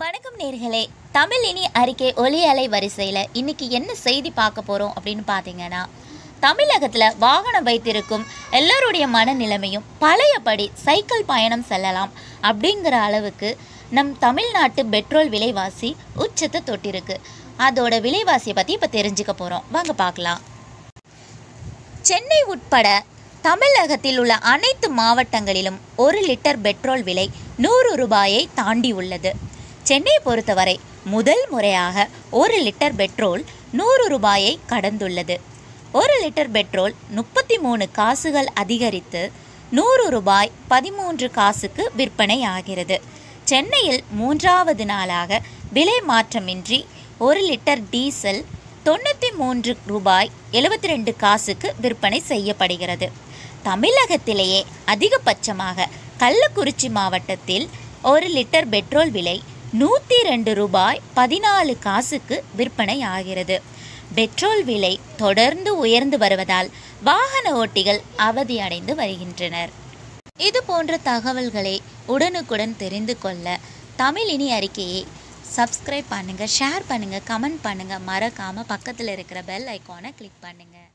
வணக்கம் நேர்களே தமிழ் இனி அறிக்கை ஒலி அலை வரிசையில் இன்னைக்கு என்ன செய்தி பார்க்க போகிறோம் அப்படின்னு பார்த்தீங்கன்னா தமிழகத்தில் வாகனம் வைத்திருக்கும் எல்லோருடைய மனநிலைமையும் பழையபடி சைக்கிள் பயணம் செல்லலாம் அப்படிங்கிற அளவுக்கு நம் தமிழ்நாட்டு பெட்ரோல் விலைவாசி உச்சத்தை தொட்டிருக்கு அதோட விலைவாசியை பற்றி இப்போ தெரிஞ்சுக்க போகிறோம் வாங்க பார்க்கலாம் சென்னை உட்பட தமிழகத்தில் உள்ள அனைத்து மாவட்டங்களிலும் ஒரு லிட்டர் பெட்ரோல் விலை நூறு ரூபாயை தாண்டி உள்ளது சென்னையை பொறுத்தவரை முதல் முறையாக ஒரு லிட்டர் பெட்ரோல் நூறு ரூபாயை கடந்துள்ளது ஒரு லிட்டர் பெட்ரோல் முப்பத்தி மூணு காசுகள் அதிகரித்து நூறு ரூபாய் பதிமூன்று காசுக்கு விற்பனை ஆகிறது சென்னையில் மூன்றாவது நாளாக விலை மாற்றமின்றி ஒரு லிட்டர் டீசல் தொண்ணூற்றி மூன்று ரூபாய் எழுபத்தி ரெண்டு காசுக்கு விற்பனை செய்யப்படுகிறது தமிழகத்திலேயே அதிகபட்சமாக கள்ளக்குறிச்சி மாவட்டத்தில் ஒரு லிட்டர் பெட்ரோல் விலை நூற்றி ரெண்டு ரூபாய் பதினாலு காசுக்கு விற்பனை ஆகிறது பெட்ரோல் விலை தொடர்ந்து உயர்ந்து வருவதால் வாகன ஓட்டிகள் அவதியடைந்து வருகின்றனர் இது போன்ற தகவல்களை உடனுக்குடன் தெரிந்து கொள்ள தமிழ் இனி அறிக்கையை சப்ஸ்கிரைப் பண்ணுங்கள் ஷேர் பண்ணுங்கள் கமெண்ட் பண்ணுங்கள் மறக்காமல் பக்கத்தில் இருக்கிற பெல் ஐக்கானை கிளிக் பண்ணுங்கள்